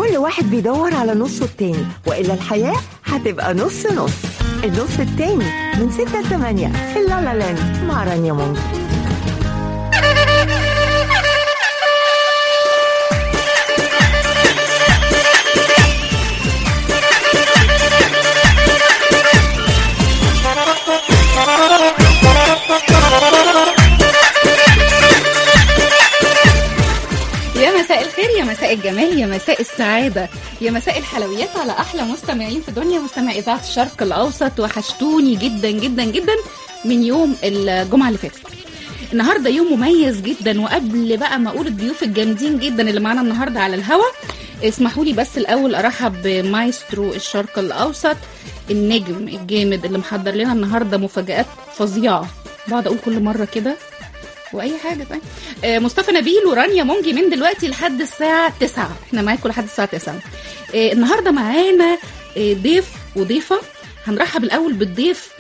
كل واحد بيدور على نصه التاني وإلا الحياة هتبقى نص نص النص التاني من 6 ل 8 في لا لا لاند مع رانيا مونكي يا مساء الخير يا مساء الجمال يا مساء السعادة يا مساء الحلويات على أحلى مستمعين في الدنيا مستمع إذاعة الشرق الأوسط وحشتوني جدا جدا جدا من يوم الجمعة اللي فاتت النهاردة يوم مميز جدا وقبل بقى ما أقول الضيوف الجامدين جدا اللي معانا النهاردة على الهوا اسمحوا لي بس الأول أرحب بمايسترو الشرق الأوسط النجم الجامد اللي محضر لنا النهاردة مفاجآت فظيعة بقعد أقول كل مرة كده واي حاجه طيب آه، مصطفى نبيل ورانيا مونجي من دلوقتي لحد الساعه 9 احنا معاكم لحد الساعه 9 آه، النهارده معانا آه، ضيف وضيفه هنرحب الاول بالضيف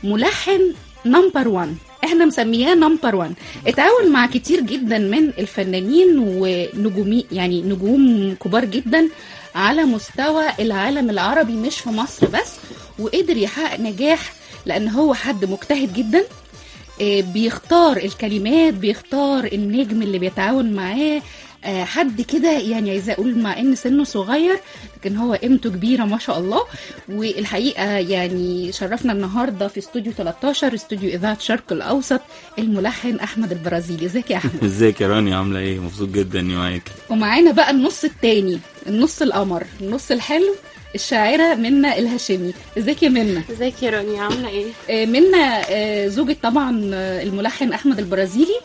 ملحن نمبر 1 احنا مسمياه نمبر 1 اتعاون مع كتير جدا من الفنانين ونجومي يعني نجوم كبار جدا على مستوى العالم العربي مش في مصر بس وقدر يحقق نجاح لان هو حد مجتهد جدا آه، بيختار الكلمات بيختار النجم اللي بيتعاون معاه آه، حد كده يعني عايزه اقول مع ان سنه صغير لكن هو قيمته كبيره ما شاء الله والحقيقه يعني شرفنا النهارده في استوديو 13 استوديو اذاعه شرق الاوسط الملحن احمد البرازيلي ازيك يا احمد ازيك يا رانيا عامله ايه مبسوط جدا اني معاك ومعانا بقى النص التاني النص القمر النص الحلو الشاعره منى الهاشمي ازيك يا منى ازيك يا رانيا عامله ايه آه، منا آه، زوجة طبعا آه، الملحن احمد البرازيلي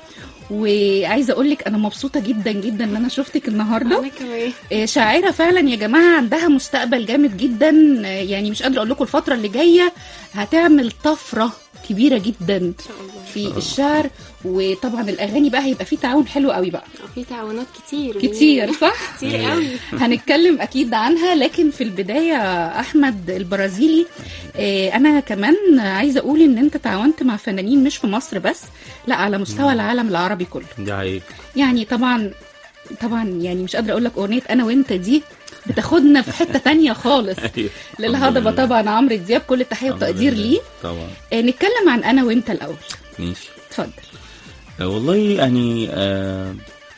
وعايزه اقول لك انا مبسوطه جدا جدا ان انا شفتك النهارده انا كمان آه، شاعره فعلا يا جماعه عندها مستقبل جامد جدا آه، يعني مش قادره اقول لكم الفتره اللي جايه هتعمل طفره كبيره جدا ان شاء الله في الشعر وطبعا الاغاني بقى هيبقى فيه تعاون حلو قوي بقى في تعاونات كتير كتير صح كتير قوي هنتكلم اكيد عنها لكن في البدايه احمد البرازيلي آه، انا كمان عايزه اقول ان انت تعاونت مع فنانين مش في مصر بس لا على مستوى العالم العربي كله دي عليك يعني طبعا طبعا يعني مش قادره اقول لك اغنيه انا وانت دي بتاخدنا في حته تانية خالص أيوة. للهضبه الحمد لله. طبعا عمرو دياب كل التحيه الحمد والتقدير لله. ليه طبعا آه، نتكلم عن انا وانت الاول ماشي اتفضل آه، والله يعني آه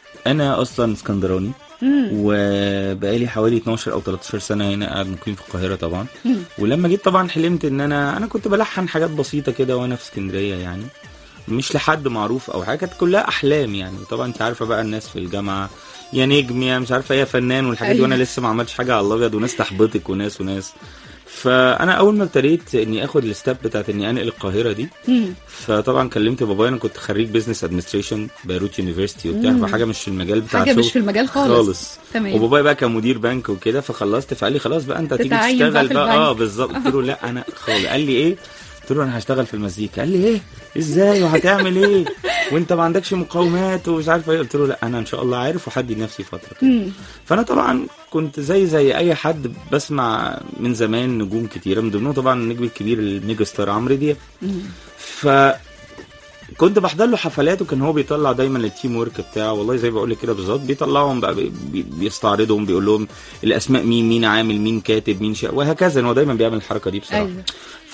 انا اصلا اسكندراني مم. وبقالي حوالي 12 او 13 سنه هنا قاعد مقيم في القاهره طبعا مم. ولما جيت طبعا حلمت ان انا انا كنت بلحن حاجات بسيطه كده وانا في اسكندريه يعني مش لحد معروف او حاجه كانت كلها احلام يعني طبعا انت عارفه بقى الناس في الجامعه يا نجم يا مش عارفه يا فنان والحاجات دي أيوة. وانا لسه ما عملتش حاجه على الابيض وناس تحبطك وناس وناس فانا اول ما ابتديت اني اخد الستep بتاعت اني انقل القاهره دي مم. فطبعا كلمت بابايا انا كنت خريج بزنس ادمنستريشن بيروت يونيفرستي وبتاع مم. فحاجه مش في المجال بتاع حاجه مش شغل في المجال خالص خالص تمام وبابايا بقى كان مدير بنك وكده فخلصت فقال لي خلاص بقى انت هتيجي تتعين بقى تشتغل في بقى اه البنك. بالظبط قلت له لا انا خالص قال لي ايه قلت له انا هشتغل في المزيكا قال لي ايه ازاي وهتعمل ايه وانت ما عندكش مقاومات ومش عارف ايه قلت له لا انا ان شاء الله عارف وهدي لنفسي فتره كده مم. فانا طبعا كنت زي زي اي حد بسمع من زمان نجوم كتيره من ضمنهم طبعا النجم الكبير الميجا ستار عمرو دياب مم. ف كنت بحضر له حفلات وكان هو بيطلع دايما التيم ورك بتاعه والله زي ما بقول لك كده بالظبط بيطلعهم بقى بي- بي- بيستعرضهم بيقول لهم الاسماء مين مين عامل مين كاتب مين شا... وهكذا إن هو دايما بيعمل الحركه دي بصراحه ايوه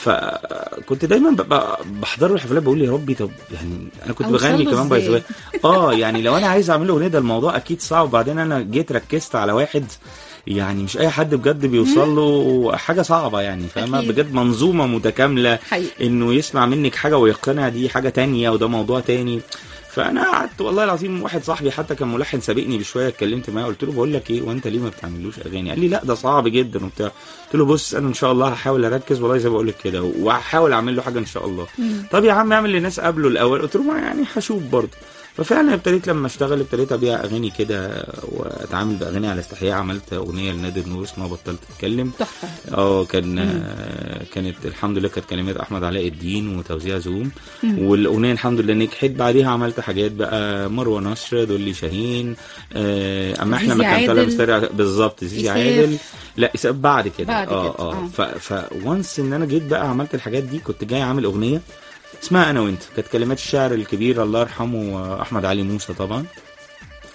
فكنت دايما ببقى بحضر له الحفلات بقول يا ربي طب يعني انا كنت أوصل بغني له كمان باي إزاي؟ اه يعني لو انا عايز اعمل له اغنيه ده الموضوع اكيد صعب وبعدين انا جيت ركزت على واحد يعني مش اي حد بجد بيوصل له حاجه صعبه يعني فاهمه أكيد. بجد منظومه متكامله حقيقي انه يسمع منك حاجه ويقتنع دي حاجه تانية وده موضوع تاني فانا قعدت والله العظيم واحد صاحبي حتى كان ملحن سابقني بشويه اتكلمت معاه قلت له بقول لك ايه وانت ليه ما بتعملوش اغاني قال لي لا ده صعب جدا وبتاع قلت له بص انا ان شاء الله هحاول اركز والله زي ما بقول لك كده وهحاول اعمل له حاجه ان شاء الله مم. طب يا عم اعمل للناس قبله الاول قلت له ما يعني هشوف برضه ففعلا ابتديت لما اشتغل ابتديت ابيع اغاني كده واتعامل باغاني على استحياء عملت اغنيه لنادر نور اسمها بطلت اتكلم تحفه اه كان آه، كانت الحمد لله كانت كلمات احمد علاء الدين وتوزيع زوم مم. والاغنيه الحمد لله نجحت بعديها عملت حاجات بقى مروه نصر دولي شاهين آه، اما احنا زيزي ما كان طالع عادل. مستريع بالظبط زيزي إساف. عادل لا إساف بعد كده بعد اه كده، اه آه. ف ف وانس ان انا جيت بقى عملت الحاجات دي كنت جاي عامل اغنيه اسمها انا وانت كانت كلمات الشاعر الكبير الله يرحمه آه، احمد علي موسى طبعا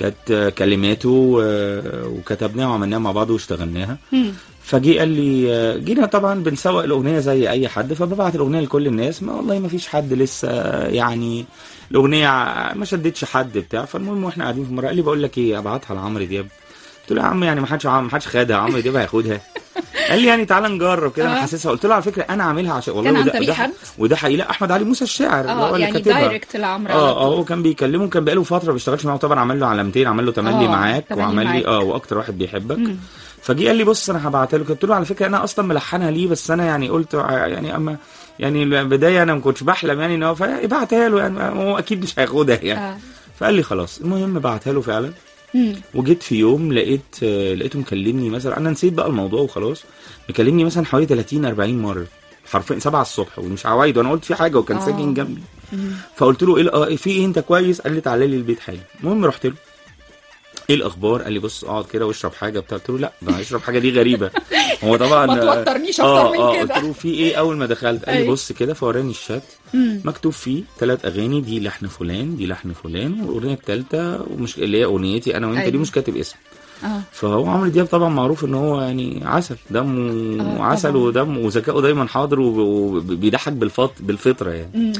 كانت آه، كلماته آه، وكتبناها وعملناها مع بعض واشتغلناها مم. فجي قال لي آه، جينا طبعا بنسوق الاغنيه زي اي حد فببعت الاغنيه لكل الناس ما والله ما فيش حد لسه آه، يعني الاغنيه ع- ما شدتش حد بتاع فالمهم واحنا قاعدين في مره قال لي بقول لك ايه ابعتها لعمرو دياب قلت له يا عم يعني ما حدش ما حدش خدها عمرو دياب هياخدها قال لي يعني تعالى نجرب كده انا آه. حاسسها قلت له على فكره انا عاملها عشان والله كان عن وده طريق وده, حد؟ وده حقيقي لا احمد علي موسى الشاعر اللي هو اه اللي يعني كاتبها دايركت لعمرو على اه اه طول. هو كان بيكلمه كان بقاله فتره ما بيشتغلش معاه طبعا عمل له علامتين عمل له تملي آه، معاك تملي وعمل معاك. لي اه واكتر واحد بيحبك مم. فجي قال لي بص انا هبعتها له قلت له على فكره انا اصلا ملحنها ليه بس انا يعني قلت ع- يعني اما يعني البدايه انا ما كنتش بحلم يعني ان هو فابعتها له يعني هو اكيد مش هياخدها يعني اه فقال لي خلاص المهم بعتها له فعلا مم. وجيت في يوم لقيت آه، لقيته مكلمني مثلا انا نسيت بقى الموضوع وخلاص مكلمني مثلا حوالي 30 40 مره حرفيا 7 الصبح ومش عوايد وانا قلت في حاجه وكان آه. ساكن جنبي فقلت له ايه اه في ايه انت كويس قال لي تعالى لي البيت حالا المهم رحت له ايه الاخبار قال لي بص اقعد كده واشرب حاجه بتاع قلت له لا ده اشرب حاجه دي غريبه هو طبعا ما توترنيش أكتر اه من اه كده. قلت له في ايه اول ما دخلت قال لي أيوة. بص كده فوراني الشات مم. مكتوب فيه ثلاث اغاني دي لحن فلان دي لحن فلان والاغنيه الثالثه ومش اللي هي اغنيتي انا وانت دي أيوة. مش كاتب اسم اه فهو عمرو دياب طبعا معروف ان هو يعني عسل دمه آه، عسل طبعاً. ودمه وذكائه دايما حاضر وب- وبيضحك بالفط بالفطره يعني مم.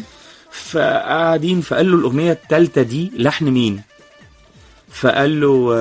فقاعدين فقال له الاغنيه الثالثه دي لحن مين فقال له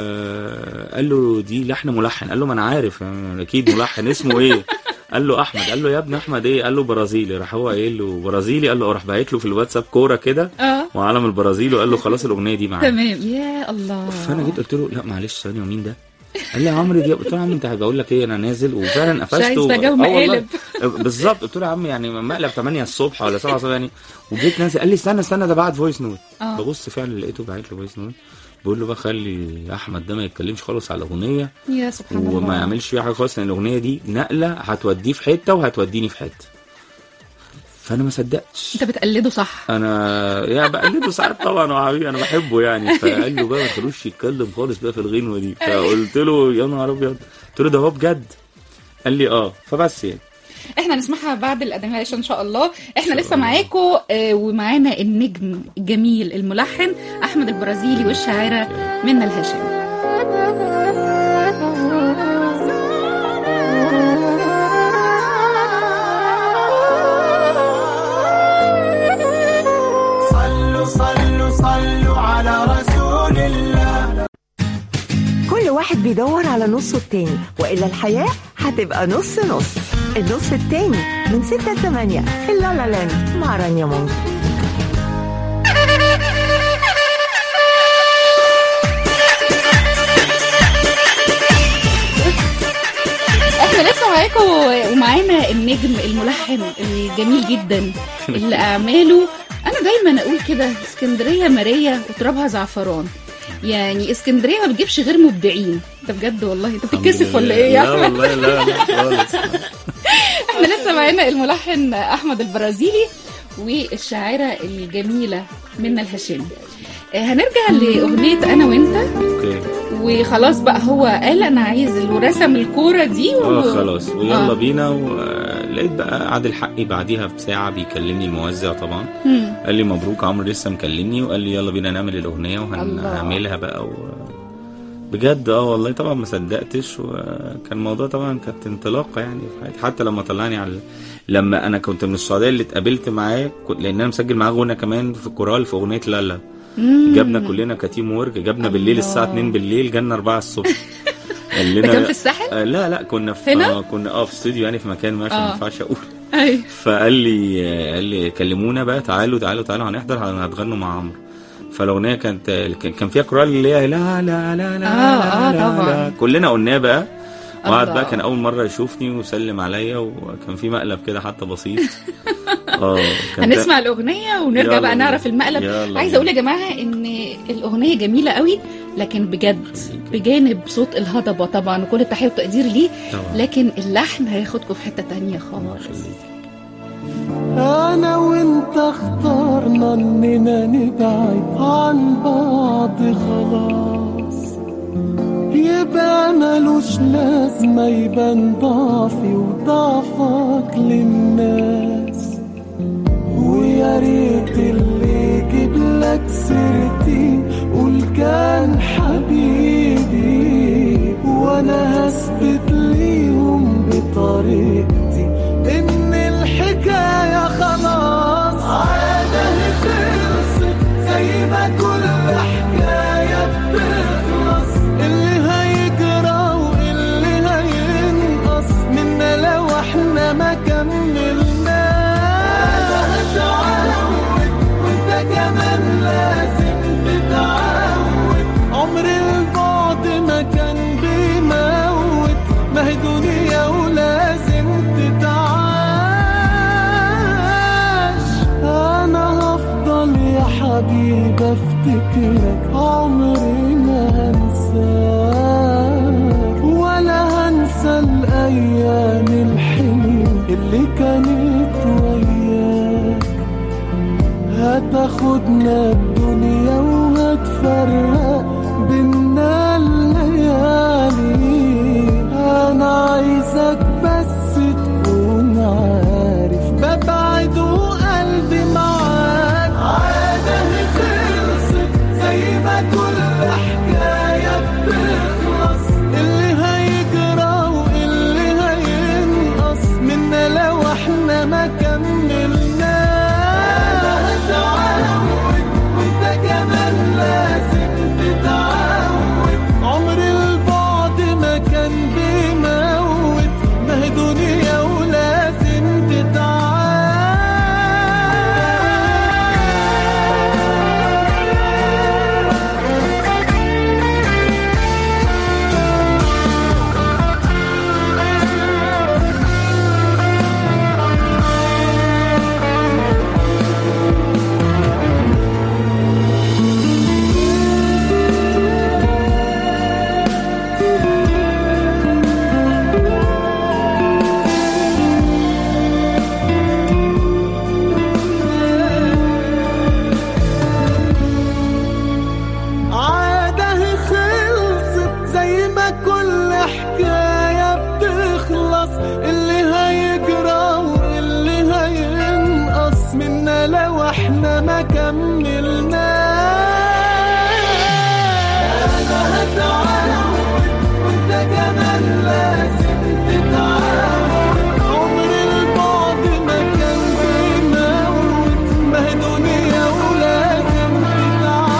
آه قال له دي لحن ملحن قال له ما انا عارف آه، اكيد ملحن اسمه ايه قال له احمد قال له يا ابن احمد ايه قال له برازيلي راح هو قايل له برازيلي قال له راح باعت له في الواتساب كوره كده اه وعلم البرازيل وقال له خلاص الاغنيه دي معاك تمام يا الله فانا جيت قلت له لا معلش ثانيه ومين ده؟ قال لي عمرو دياب قلت له يا عم انت بقول لك ايه انا نازل وفعلا قفشته عايز بقى جو آه والله. مقالب. بالظبط قلت له يا عم يعني مقلب 8 الصبح ولا 7 الصبح يعني وجيت نازل قال لي استنى استنى ده بعت فويس نوت آه. ببص فعلا لقيته باعت له فويس نوت بقول له بقى خلي احمد ده ما يتكلمش خالص على الاغنيه يا سبحان الله وما يعملش فيها حاجه خالص لان الاغنيه دي نقله هتوديه في حته وهتوديني في حته فانا ما صدقتش انت بتقلده صح انا يا بقلده ساعات طبعا وحبيبي انا بحبه يعني فقال له بقى ما تخلوش يتكلم خالص بقى في الغنوه دي فقلت له يا نهار ابيض قلت له ده هو بجد قال لي اه فبس يعني احنا نسمعها بعد الاذان عشان ان شاء الله احنا لسه معاكم آه، ومعانا النجم الجميل الملحن احمد البرازيلي والشاعره منى الهاشمي صلوا صلوا صلوا على رسول الله كل واحد بيدور على نصه التاني وإلا الحياة هتبقى نص نص النص التاني من 6 ل 8 في لالا لاند مع رانيا مونكي احنا لسه معاكم ومعانا النجم الملحن الجميل جدا اللي اعماله انا دايما اقول كده اسكندريه ماريه وترابها زعفران يعني اسكندريه ما بتجيبش غير مبدعين انت بجد والله انت بتتكسف ولا ايه يا لا احمد والله لا لا خالص احنا لسه معانا الملحن احمد البرازيلي والشاعره الجميله منى الهاشمي آه، هنرجع لاغنيه انا وانت اوكي وخلاص بقى هو قال انا عايز ورسم الكوره دي و... اه خلاص ويلا آه. بينا ولقيت بقى عادل حقي بعديها بساعه بيكلمني الموزع طبعا مم. قال لي مبروك عمرو لسه مكلمني وقال لي يلا بينا نعمل الاغنيه الله. وهنعملها بقى و... بجد اه والله طبعا ما صدقتش وكان الموضوع طبعا كانت انطلاقه يعني في حياتي حتى لما طلعني على لما انا كنت من السعوديه اللي اتقابلت معاه كنت- لان انا مسجل معاه غنى كمان في الكورال في اغنيه لالا مم. جابنا كلنا كتيم ورك جابنا بالليل الله. الساعه 2 بالليل جالنا 4 الصبح قال ده لنا كان في الساحل؟ آه لا لا كنا في هنا؟ آه كنا اه في استوديو يعني في مكان ما عشان آه. ما ينفعش اقول ايوه فقال لي قال لي كلمونا بقى تعالوا تعالوا تعالوا هنحضر هتغنوا مع عمرو فالاغنيه كانت كان كان فيها كورال اللي هي لا لا لا لا آه، آه، لا لا طبعاً. لا. كلنا قلناه بقى وقعد الله. بقى كان اول مره يشوفني وسلم عليا وكان في مقلب كده حتى بسيط اه كان هنسمع الاغنيه ونرجع يلا بقى بينا. نعرف المقلب يلا عايزه اقول يا جماعه ان الاغنيه جميله قوي لكن بجد بجانب صوت الهضبه طبعا وكل التحيه والتقدير ليه طبعاً. لكن اللحن هياخدكم في حته تانية خالص انا وانت اخترنا اننا نبعد عن بعض خلاص يبقى ملوش لازمة يبان ضعفي وضعفك للناس ويا ريت اللي يجيب لك سيرتي قلبي قول كان حبيبي وانا هثبت ليهم بطريقتي ان الحكاية خلاص عادة خلصت زي ما كل حكاية بتخلص اللي هيجرى واللي هينقص منا لو احنا ما كملناش هتعود وانت كمان لازم تتعود عمر البعد ما كان بيموت ما هي دنيا ولازم تتعاش انا هفضل يا حبيبي افتكرك عمري ما هنساك ولا هنسى الايام الحلوه اللي كانت وياك هتاخدنا الدنيا وهتفرق بينا الليالي انا عايزك بس تكون عارف ببعد وقلبي معاك عادة خلصت زي ما كل حكاية بتخلص اللي هيجرى واللي هينقص منا لو احنا ما كملناش هتعود وانت كمان لازم تتعود عمر البعد ما كان بيموت ما هي دنيا ولازم تتعود عاده خلصت زي ما كل حكاية بتخلص اللي هيجرى واللي هينقص منا لو احنا ما كملناش انا هتعود وانت كمان لازم تتعود عمر البعد ما كان بيموت ما هي دنيا ولازم تتعود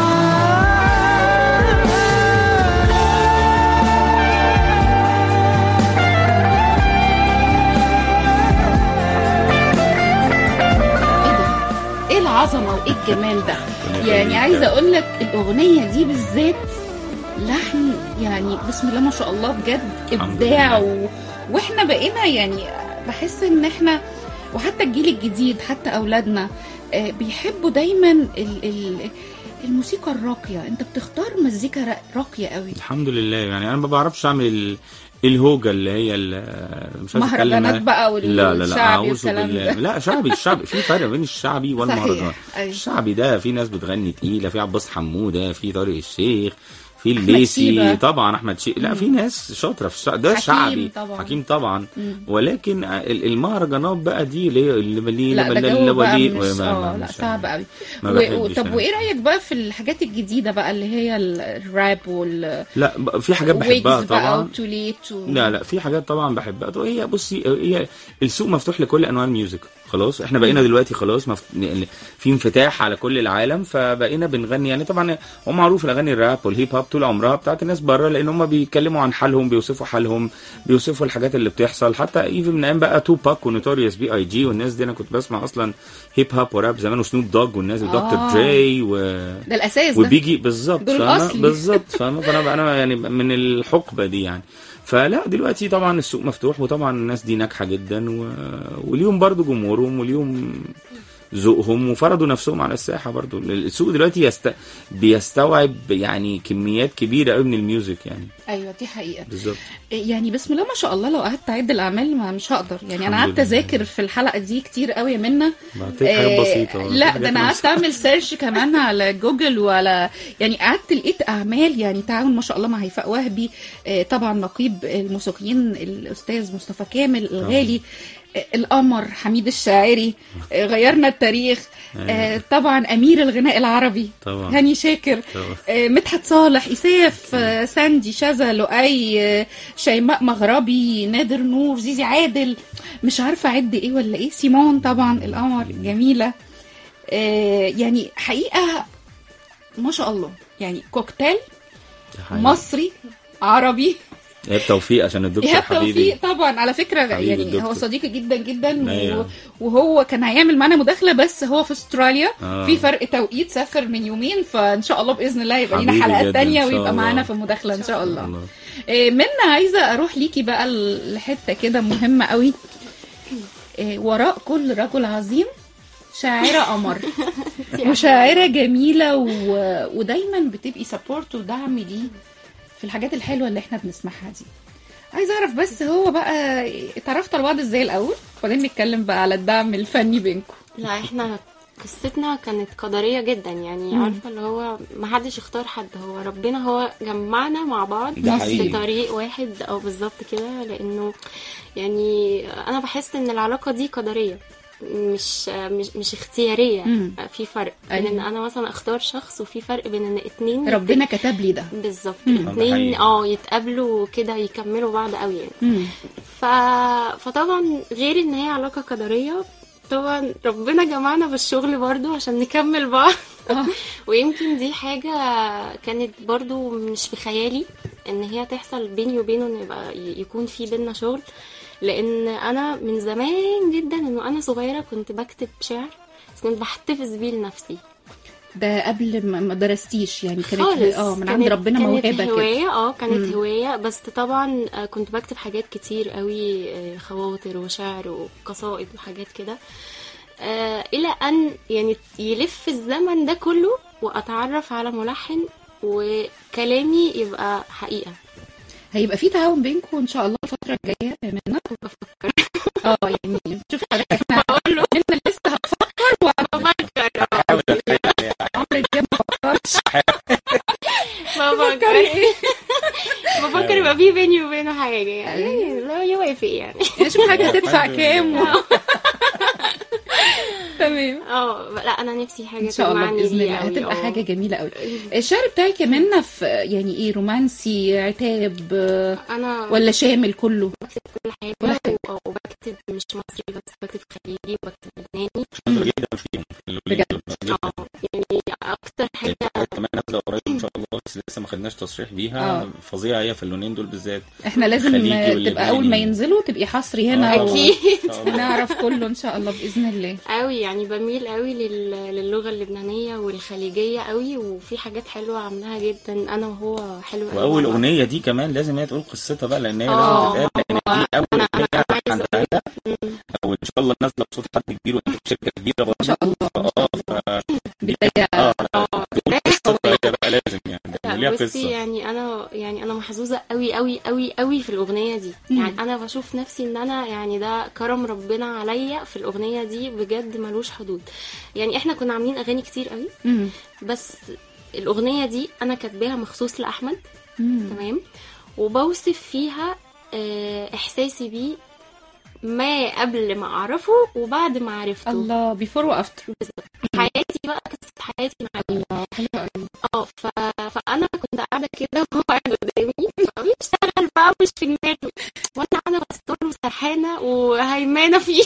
ايه ده؟ ايه العظمه وايه الجمال ده يعني عايزه اقول لك الاغنيه دي بالذات لحن يعني بسم الله ما شاء الله بجد الحمد ابداع لله. و... واحنا بقينا يعني بحس ان احنا وحتى الجيل الجديد حتى اولادنا آه، بيحبوا دايما ال... ال... الموسيقى الراقيه انت بتختار مزيكا را- راقيه قوي الحمد لله يعني انا ما بعرفش اعمل ال... الهوجه اللي هي ال- مش عايز أتكلم- مهرجانات بقى وال- لا لا لا والشعبي أعوذ والكلام بالله. ده. لا شعبي الشعبي في فرق بين الشعبي والمهرجان صحيح أيوة. الشعبي ده في ناس بتغني تقيله في عباس حموده في طارق الشيخ في أحمد الليسي شيبة. طبعا احمد شيخ لا في ناس شاطره في الشعب ده حكيم شعبي طبعا. حكيم طبعا مم. ولكن ال- المهرجانات بقى دي اللي هي اللي اللي لا ده اللي- جو بقى اللي- مش ما- ما- اه لا مش- صعب قوي ما و... بحبش طب أنا. وايه رايك بقى في الحاجات الجديده بقى اللي هي ال- الراب وال لا ب- في حاجات بحبها ويجز بقى طبعا وتوليت و... لا لا في حاجات طبعا بحبها طب هي بصي هي السوق مفتوح لكل انواع الميوزك خلاص احنا بقينا دلوقتي خلاص مف... في انفتاح على كل العالم فبقينا بنغني يعني طبعا هو معروف الاغاني الراب والهيب هوب طول عمرها بتاعت الناس بره لان هم بيتكلموا عن حالهم بيوصفوا حالهم بيوصفوا الحاجات اللي بتحصل حتى ايفن من ايام بقى تو باك ونوتوريوس بي اي جي والناس دي انا كنت بسمع اصلا هيب هوب وراب زمان وسنوب دوج والناس ودكتور آه. دري و ده الاساس ده وبيجي بالظبط دول فاهمة؟ الأصلي. بالظبط فاهمة فانا انا يعني من الحقبه دي يعني فلا دلوقتي طبعا السوق مفتوح وطبعا الناس دي ناجحه جدا و... وليهم برضو جمهورهم وليهم ذوقهم وفرضوا نفسهم على الساحه برضو السوق دلوقتي يست... بيستوعب يعني كميات كبيره قوي من الميوزك يعني ايوه دي حقيقه بالظبط يعني بسم الله ما شاء الله لو قعدت اعد الاعمال ما مش هقدر يعني انا الحمد قعدت لله. اذاكر في الحلقه دي كتير قوي منا بعطيك حاجات آه، بسيطه لا حاجات ده انا قعدت بسيطة. اعمل سيرش كمان على جوجل وعلى يعني قعدت لقيت اعمال يعني تعاون ما شاء الله مع هيفاء وهبي آه، طبعا نقيب الموسيقيين الاستاذ مصطفى كامل الغالي القمر حميد الشاعري آه، غيرنا التاريخ آه، طبعا امير الغناء العربي طبعا هاني شاكر طبعا آه، مدحت صالح إساف آه، ساندي شذا لؤي آه، شيماء مغربي نادر نور زيزي عادل مش عارفة أعد إيه ولا إيه سيمون طبعا القمر جميلة آه، يعني حقيقة ما شاء الله يعني كوكتيل ده حقيقي. مصري عربي ايهاب توفيق عشان الدكتور ايهاب حبيبي توفيق طبعا على فكره حبيبي يعني الدكتور. هو صديقي جدا جدا و... أيوة. وهو كان هيعمل معانا مداخله بس هو في استراليا آه. في فرق توقيت سافر من يومين فان شاء الله باذن الله يبقى لينا حبيبي حلقات جداً، تانية إن شاء ويبقى الله. معانا في المداخله ان شاء الله الله. إيه، منى عايزه اروح ليكي بقى لحته كده مهمه قوي إيه، وراء كل رجل عظيم شاعرة قمر وشاعرة جميلة و... ودايما بتبقي سبورت ودعم ليه في الحاجات الحلوة اللي احنا بنسمعها دي عايزة اعرف بس هو بقى اتعرفتوا على بعض ازاي الاول وبعدين نتكلم بقى على الدعم الفني بينكم لا احنا قصتنا كانت قدرية جدا يعني مم. عارفة اللي هو ما حدش اختار حد هو ربنا هو جمعنا مع بعض ده في حقيقي. طريق واحد او بالظبط كده لانه يعني انا بحس ان العلاقة دي قدرية مش مش مش اختيارية مم. في فرق أيوة. بين ان انا مثلا اختار شخص وفي فرق بين ان اتنين ربنا كتب لي ده بالظبط مم. ده اتنين حقيقي. اه يتقابلوا كده يكملوا بعض قوي يعني مم. ف... فطبعا غير ان هي علاقة قدرية طبعا ربنا جمعنا بالشغل برضو عشان نكمل بعض آه. ويمكن دي حاجة كانت برضو مش في خيالي ان هي تحصل بيني وبينه ان يبقى ي- يكون في بينا شغل لان انا من زمان جدا انه انا صغيرة كنت بكتب شعر بس كنت بحتفظ بيه لنفسي ده قبل ما ما درستيش يعني كانت خالص اه من عند كانت- ربنا كانت موهبة كده هواية اه كانت مم. هواية بس طبعا آه، كنت بكتب حاجات كتير قوي آه، خواطر وشعر وقصائد وحاجات كده آه، الى ان يعني يلف الزمن ده كله واتعرف على ملحن وكلامي يبقى حقيقة هيبقى في تعاون بينكم ان شاء الله الفترة الجاية يا منى بفكر اه يعني شوف حضرتك احنا منى لسه هتفكر بفكر حاول أتخيل وعمرو دياب ما فكرش بفكر بفكر يبقى في بيني وبينه حاجة يعني لا يوافق يعني يعني شوف حاجة هتدفع الحمد كام لله. و... تمام اه لا انا نفسي حاجة ان شاء الله تجمعني باذن بيه الله أوي، هتبقى آه. حاجه جميله قوي الشعر بتاعك يا منى في يعني ايه رومانسي عتاب آه، انا ولا شامل كله بكتب كل حاجة كل حاجة. و- وبكتب مش مصري بس بكتب خليجي وبكتب لبناني شاطر جدا فيهم في الوليد بجد؟ دول. اه يعني اكتر حاجة كمان نازله قريب ان شاء الله بس لسه ما خدناش تصريح بيها آه. فظيعه هي في اللونين دول بالذات احنا لازم الخليجي آه، واللبناني. تبقى اول ما ينزلوا تبقي حصري هنا آه. و- اكيد إن شاء الله. ونعرف كله ان شاء الله باذن الله قوي يعني بميل قوي لل- للغة اللبنانية والخليجية قوي وفي حاجات حلوة عاملاها جدا انا وهو حلوة قوي واول مع بعض. اغنيه دي كمان لازم هي تقول قصتها بقى لان هي آه. لازم تتقال لان دي اول أنا- أنا اغنيه عايزة عندها مم. او ان شاء الله نازله بصوت حد كبير وانت في شركه كبيره برضه ان شاء الله اه ف بدايه اه اه تقول قصتها هي بقى لازم يعني لا، ليها بصي قصه يعني انا يعني انا محظوظه قوي قوي قوي قوي في الاغنيه دي مم. يعني انا بشوف نفسي ان انا يعني ده كرم ربنا عليا في الاغنيه دي بجد ملوش حدود يعني احنا كنا عاملين اغاني كتير قوي مم. بس الاغنيه دي انا كاتباها مخصوص لاحمد مم. تمام وبوصف فيها آه، احساسي بيه ما قبل ما اعرفه وبعد ما عرفته الله بيفور وافتر حياتي بقى قصه حياتي مع الله حلو قوي اه ف... فانا كنت قاعده كده وهو قاعد قدامي فبيشتغل بقى مش في دماغه وانا قاعده بستر سرحانه وهيمانه فيه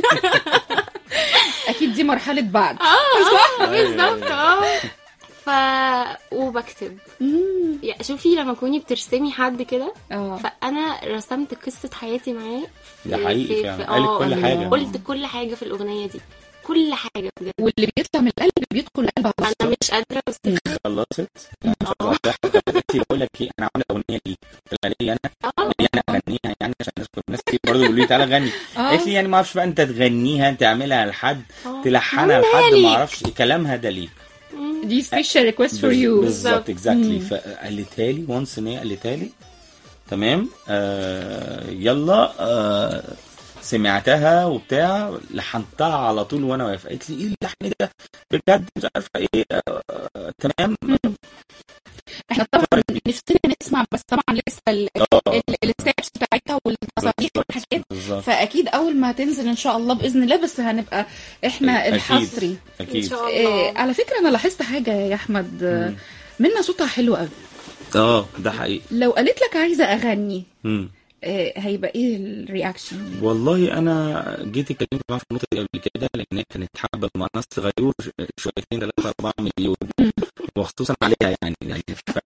اكيد دي مرحله بعد اه صح أيوة، بالظبط أيوة. اه ف وبكتب مم. يعني شوفي لما تكوني بترسمي حد كده اه فانا رسمت قصه حياتي معاه ده في- حقيقي في- فعلا في- قالت آه، كل الله. حاجه قلت كل حاجه في الاغنيه دي كل حاجه بجد واللي بيطلع من القلب بيدخل القلب على انا طول مش قادره بس خلصت ان شاء الله قلت لي بقول لك ايه انا عامله اغنيه دي قلت لها ليه انا اه ليه انا اغنيها يعني عشان الناس كل الناس كتير برضه بيقولوا لي تعالى غني اه قالت لي يعني ما اعرفش بقى انت تغنيها تعملها لحد آه. تلحنها عاملها لحد ليك. ما اعرفش كلامها ده ليك مم. دي سبيشال ريكوست فور يو بالظبط بالظبط. اكزاكتلي فقالتها لي وانس ان هي قالتها لي تمام آه يلا آه سمعتها وبتاع لحنتها على طول وانا واقف قالت لي ايه اللحن ده بجد مش عارفه ايه آه آه، تمام احنا طبعا نفسنا نسمع بس طبعا لسه ال- اه ال- الستابس بتاعتها والتصاريح والحاجات بالظبط فاكيد اول ما تنزل ان شاء الله باذن الله بس هنبقى احنا أكيد. الحصري ان اكيد شاء إيه الله على فكره انا لاحظت حاجه يا احمد آه، مم. منى صوتها حلو قوي اه ده حقيقي لو قالت لك عايزه اغني مم. آه، هيبقى ايه الرياكشن والله انا جيت اتكلمت معاها في النقطه دي قبل كده لان هي كانت حابه مع ناس غيور شويتين ثلاثه اربعه مليون وخصوصا عليها يعني يعني ف...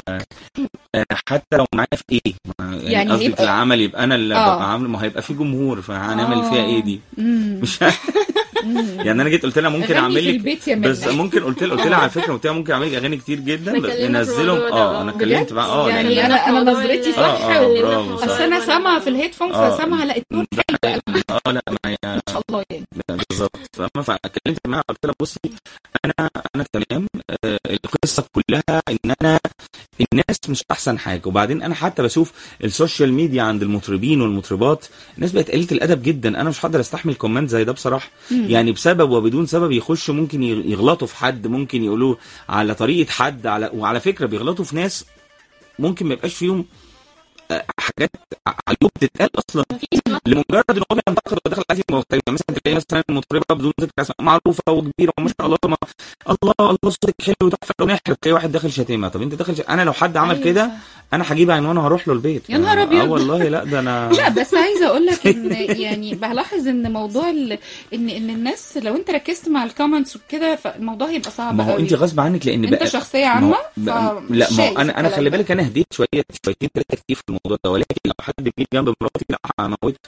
آه، حتى لو معايا في ايه ما- يعني يعني قصدي يبقى- في العمل يبقى انا اللي آه. ببقى عامله ما هيبقى في جمهور فهنعمل آه. فيها ايه دي مم. مش يعني انا جيت قلت لها ممكن غني اعمل في لك البيت يا بس منى ممكن قلت لها قلت لها على فكره قلت لها ممكن اعمل لك اغاني كتير جدا إحنا بس اتكلمنا في ننزلهم الموضوع ده، اه انا آه. اتكلمت معاها اه يعني لأن- انا انا موضوع نظرتي ال- صح آه، آه، و- برافو، بس صح. انا سامعه في الهيدفون آه. فسامعه لقيت نور ده حلو قوي اه لا ما هي ما شاء الله يعني بالظبط فاهمة؟ فاتكلمت معاها قلت لها بصي انا انا تمام آه، القصه كلها ان انا الناس مش احسن حاجه وبعدين انا حتى بشوف السوشيال ميديا عند المطربين والمطربات الناس بقت قليله الادب جدا انا مش هقدر استحمل كومنت زي ده بصراحه يعني بسبب وبدون سبب يخشوا ممكن يغلطوا في حد ممكن يقولوا على طريقه حد على وعلى فكره بيغلطوا في ناس ممكن ما يبقاش فيهم آه، حاجات عيوب تتقال اصلا لمجرد ان هو بينتقد وداخل عايز محترم مثلا تلاقي مثلا مطربه بدون ذكر اسماء معروفه وكبيره وما شاء الله ما الله الله صوتك حلو تحفه الاغنيه حلوه تلاقي واحد داخل شتيمه طب انت داخل شتيمة. انا لو حد عمل أيوة كده صح. انا هجيب عنوان وهروح له البيت يا نهار اه أبيض. والله لا ده انا لا بس عايزه اقول لك ان يعني بلاحظ ان موضوع ال... ان ان الناس لو انت ركزت مع الكومنتس وكده فالموضوع هيبقى صعب ما هو قوي. انت غصب عنك لان انت بقى شخصيه ما عامه هو- بقى- فمش لا ما هو شايف انا انا الكلام خلي ده. بالك انا هديت شويه شويتين ثلاثه كتير في الموضوع ده ولكن لو حد بيجي جنب مراتي لا هموت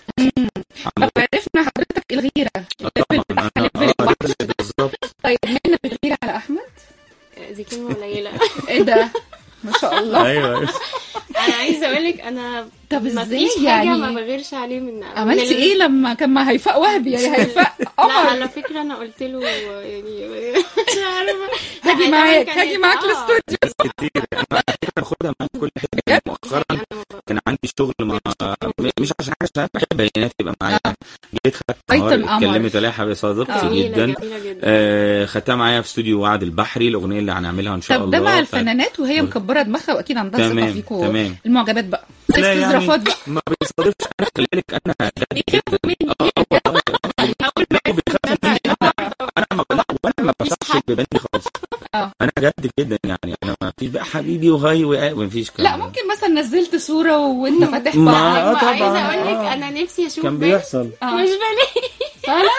طب عرفنا حضرتك الغيره الليفل طبعا بتاعها انا ليفل اه وحش. بالظبط طيب منى بتغير على احمد دي كلمه قليله ايه ده ما شاء الله ايوه أيوة. انا عايزه اقول لك انا طب ما ازاي فيش حاجه يعني؟ ما بغيرش عليه من عملتي من ال- ايه لما كان مع هيفاء وهبي يعني هيفاء لا قمر على فكره انا قلت له يعني مش عارفه هاجي لا، معاك كانت- هاجي معاك آه. الاستوديو كتير انا على فكره باخدها معايا في كل حته يعني مؤخرا أنا ما- كان عندي شغل مع مش عشان حاجه عشان بحب هي تبقى معايا جيت خدت أيتم نهار قمر. اتكلمت عليها حبيبي صديقتي جميلة جدا جميلة جدا آه، خدتها معايا في استوديو وعد البحري الاغنيه اللي هنعملها ان شاء طب الله ده مع ف- الفنانات وهي مكبره دماغها واكيد عندها ثقه تمام فيكوا تمام المعجبات بقى لا يعني الاستظرافات بقى ما بيصادفش انا خلي بالك انا جد جدا اه آه، والله لا وبيخاف مني انا انا ما لا وانا ما بشرحش ببني خالص اه. انا جد جدا يعني انا ما فيش بقى حبيبي وغاي وآ- ما فيش لا ممكن مثلا نزلت صوره وانت فاتح ما- بقى آه، طبعا. عايزه اقول لك آه. انا نفسي اشوف كان بنت بيحصل آه. مش بلاقي فعلا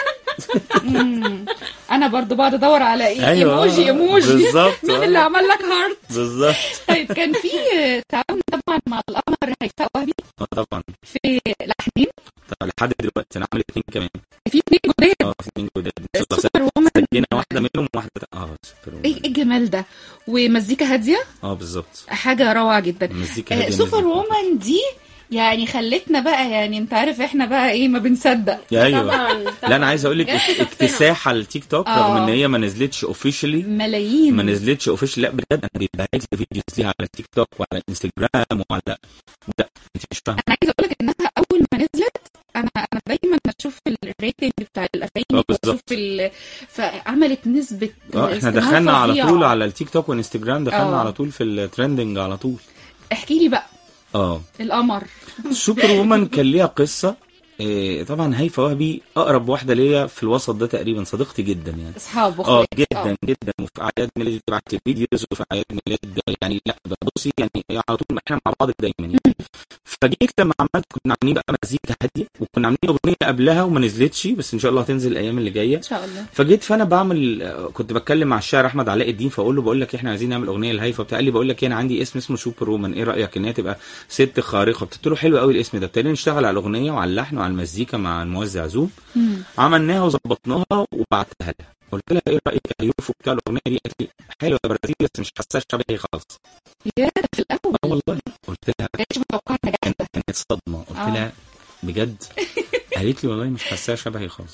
مم. انا برضو بقعد ادور على ايه أيوة. ايموجي ايموجي بالظبط. مين اللي عمل لك هارت بالظبط طيب كان في تعاون طبعا مع القمر هيفاء وهبي آه، طبعا في لحنين طب لحد دلوقتي انا عامل اتنين كمان في اثنين جداد اه في اتنين جداد ان شاء الله سوبر وومن سجلنا واحده منهم وواحده اه سوبر ايه إيه الجمال ده ومزيكا هاديه اه بالظبط حاجه روعه جدا المزيكا آه، هادية سوبر نزلت. وومن دي يعني خلتنا بقى يعني انت عارف احنا بقى ايه ما بنصدق ايوه طبعا لا انا عايز اقول لك جت في اكتساح على التيك توك آه. رغم ان هي ما نزلتش اوفيشلي ملايين ما نزلتش اوفيشلي لا بجد انا بيبقى لي فيديوز ليها على التيك توك وعلى الانستجرام وعلى لا انت مش فاهمه انا عايزه اقول لك انها اول ما نزلت انا انا دايما بشوف الريتنج بتاع آه، الاغاني بالظبط. واشوف ال... فعملت نسبه اه احنا استماع دخلنا على فظيعة. طول على التيك توك وانستجرام دخلنا آه. على طول في الترندنج على طول احكي لي بقى اه القمر سوبر وومن كان ليها قصه إيه طبعا هيفا وهبي اقرب واحده ليا في الوسط ده تقريبا صديقتي جدا يعني اصحاب اه واخوات جدا جدا وفي اعياد ميلاد تبعت لي فيديوز وفي اعياد ميلاد يعني لا ده بصي يعني على طول احنا مع بعض دايما يعني فجيت لما عملت كنا عاملين بقى مزيكا هاديه وكنا عاملين اغنيه قبلها وما نزلتش بس ان شاء الله هتنزل الايام اللي جايه ان شاء الله فجيت فانا بعمل آه، كنت بتكلم مع الشاعر احمد علاء الدين فاقول له بقول لك احنا عايزين نعمل اغنيه لهيفا بتاع قال لي بقول لك إيه، انا عندي اسم اسمه سوبر وومن ايه رايك ان هي تبقى ست خارقه قلت له حلو قوي الاسم ده ابتدينا نشتغل على الاغنيه وعلى اللحن وعلى المزيكا مع الموزع زوم مم. عملناها وظبطناها وبعتها لها قلت لها ايه رايك يا يوفو بتاع الاغنيه دي قالت لي حلوه يا برازيل بس مش حاساها شبهي خالص يا ده في الاول اه والله قلت لها ما كانتش متوقعه نجاح كانت كانت صدمه قلت آه. لها بجد قالت لي والله مش حاساها شبهي خالص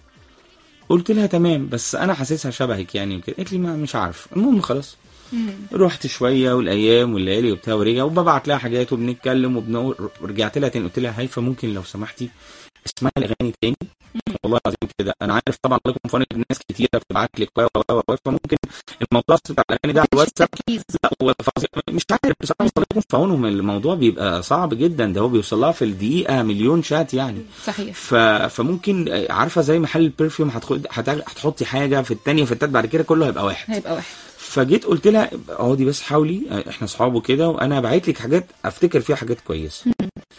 قلت لها تمام بس انا حاسسها شبهك يعني وكده قالت لي ما مش عارف المهم خلاص مم. رحت شويه والايام والليالي وبتاع ورجع وببعت لها حاجات وبنتكلم وبنقول رجعت لها تاني قلت لها هيفا ممكن لو سمحتي اسمعي الاغاني تاني والله العظيم كده انا عارف طبعا لكم فانك ناس كتيره بتبعت لك و و و و فممكن الموضوع بتاع الاغاني ده على الواتساب تركيز لا هو فظيع. مش عارف بصراحه الله يكون في عونهم الموضوع بيبقى صعب جدا ده هو بيوصل لها في الدقيقه مليون شات يعني صحيح ف... فممكن آه، عارفه زي محل البرفيوم هتخد... هت... هتحطي حاجه في الثانيه في التالت بعد كده كله هيبقى واحد هيبقى واحد فجيت قلت لها اقعدي بس حاولي آه، احنا اصحاب وكده وانا بعت لك حاجات افتكر فيها حاجات كويسه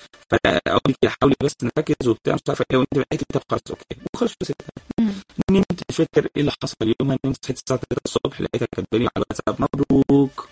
فاقول لك حاولي بس نركز وبتاع مش عارفه ايه وانت بعتي طب خلاص اوكي وخلص وسبتها مم. نمت مش فاكر ايه اللي حصل يومها نمت صحيت الساعه 3 الصبح لقيتها كاتبه لي على الواتساب مبروك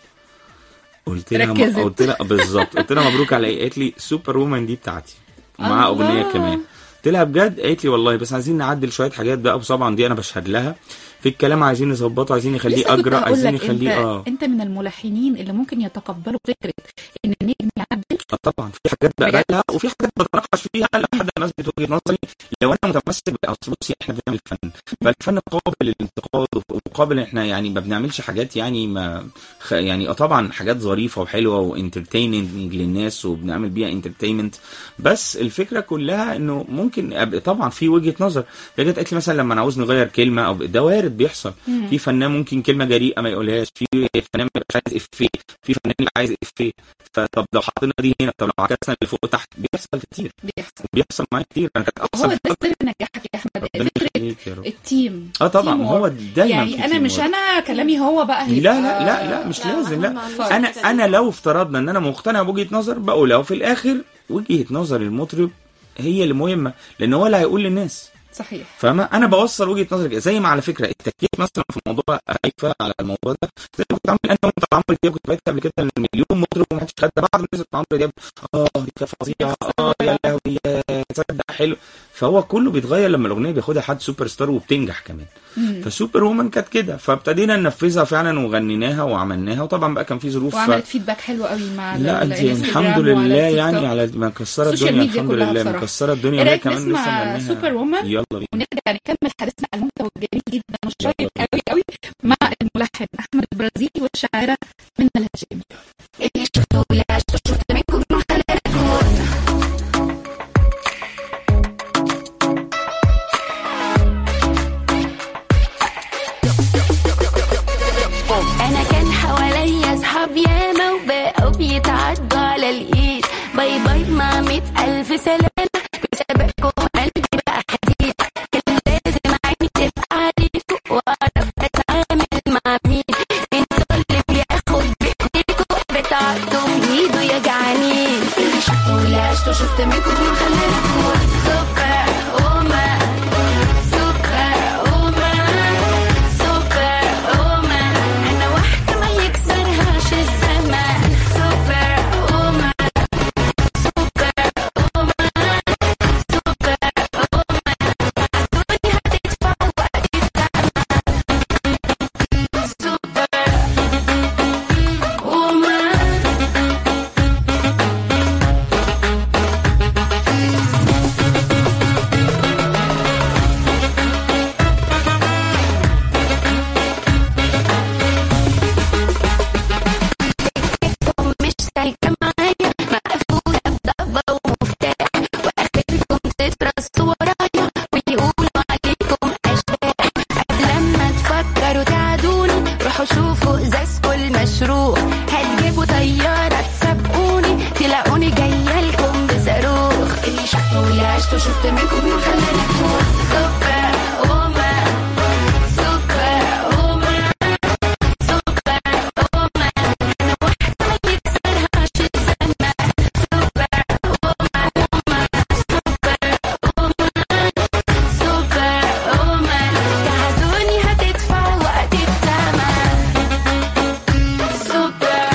قلت لها ركزت. قلت لها بالظبط قلت لها مبروك على ايه قالت لي سوبر وومن دي بتاعتي ومعاها الله. اغنيه كمان قلت لها بجد قالت لي والله بس عايزين نعدل شويه حاجات بقى طبعا دي انا بشهد لها في الكلام عايزين نظبطه عايزين نخليه لسه كنت اجرى هقول عايزين لك نخليه انت اه انت من الملحنين اللي ممكن يتقبلوا فكره ان النجم يعدل آه طبعا في حاجات بقبلها وفي حاجات بتناقش فيها لحد ما اثبت وجهه نظري لو انا متمسك باصل بصي احنا بنعمل فن فالفن قابل للانتقاد وقابل احنا يعني ما بنعملش حاجات يعني ما خ... يعني اه طبعا حاجات ظريفه وحلوه وانترتيننج للناس وبنعمل بيها انترتينمنت بس الفكره كلها انه ممكن أب... طبعا في وجهه نظر هي جت قالت لي مثلا لما نعوز نغير كلمه او ده وارد بيحصل في فنان ممكن كلمه جريئه ما يقولهاش في فنان ما يبقاش عايز افيه في فنان اللي عايز افيه فطب لو حطينا دي هنا طب لو عكسنا اللي فوق وتحت بيحصل كتير بيحصل بيحصل معايا كتير انا كانت هو اقصى ده سر نجاحك يا احمد ربنا فكره يخليك يا رب التيم اه طبعا تيم هو وورك. دايما يعني في انا team مش work. انا كلامي هو بقى لا هيبقى- لا لا لا مش لا، لازم أهم لا عن انا كده. انا لو افترضنا ان انا مقتنع بوجهه نظر بقولها وفي الاخر وجهه نظر المطرب هي اللي مهمه لان هو اللي هيقول للناس صحيح فاهمة انا بوصل وجهه نظري كده. زي ما على فكره التكييف مثلا في موضوع هيفا على الموضوع ده زي ما كنت عامل انا وانت عمرو دياب كنت بعت قبل كده ان مليون مطرب وما حدش خد ده بعد ما نزلت عمرو دياب اه دي كانت فظيعه اه يا لهوي يا تصدق حلو فهو كله بيتغير لما الاغنيه بياخدها حد سوبر ستار وبتنجح كمان فسوبر وومن كانت كده فابتدينا ننفذها فعلا وغنيناها وعملناها وطبعا بقى كان في ظروف ف... وعملت فيدباك حلو قوي مع لا ال- انت الانستجرام الحمد وعلى لله التيك يعني توك. على مكسره السوشيال الدنيا ميديا الحمد كلها لله بصراحة. مكسره الدنيا ايه وهي رايك كمان لسه نسمع مغنيها سوبر وومن يلا بينا ونرجع نكمل حديثنا عن المحتوى الجميل جدا والشيق يلا قوي قوي مع الملحن احمد البرازيلي والشاعره منى الهشامي اللي شفته ولا شفت منكم من خلالكم انا كان حواليا اصحاب ياما وبقوا بيتعدوا على الايد باي باي مع مئة الف سلامة بسببكم قلبي بقى حديد كان لازم عيني تبقى عليكم واعرف اتعامل مع مين انتوا اللي بياخد بايديكم بتاعتوا في ايده يا جعانين اللي شفته واللي عشته شفت منكم من خلالكم سكر وما سكر وما سوبر وومن انا واحدة ما يكسرهاش الزمان سوبر وومن سوبر وومن سوبر وومن الدنيا هتدفع وقت الثمن سوبر وومن مش سالكة معايا مقفولة بضبة ومفتاح وآخركم تترصوا ورايا ويقولوا عليكم أشباح قبل ما تفكروا تعادوني روحوا شوفوا إزازكوا المشروع هتجيبوا طيارة تسابقوني تلاقوني جاية لكم بصاروخ اللي شفته واللي عشته شفت منكم من خلالكم سوبر وومن سوبر وومن سوبر وومن أنا واحدة ما يكسرهاش الزمان سوبر وومن سوبر وومن سوبر وومن تعادوني هتدفع وقت الثمن سوبر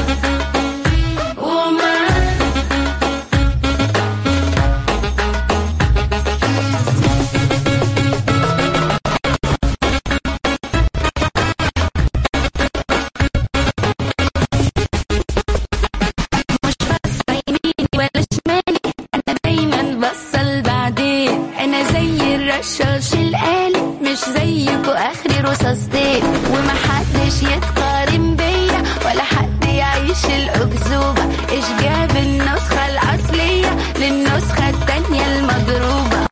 وومن مش بس يميني ولا شمالي انا دايما بصل بعدين انا زي الرشاش الآلي مش زيكوا اخري رصاصتين ومحدش يتقارن بيا ولا حد يعيش الاكذوبه ايش جاب النسخه الاصليه للنسخه التانيه المضروبه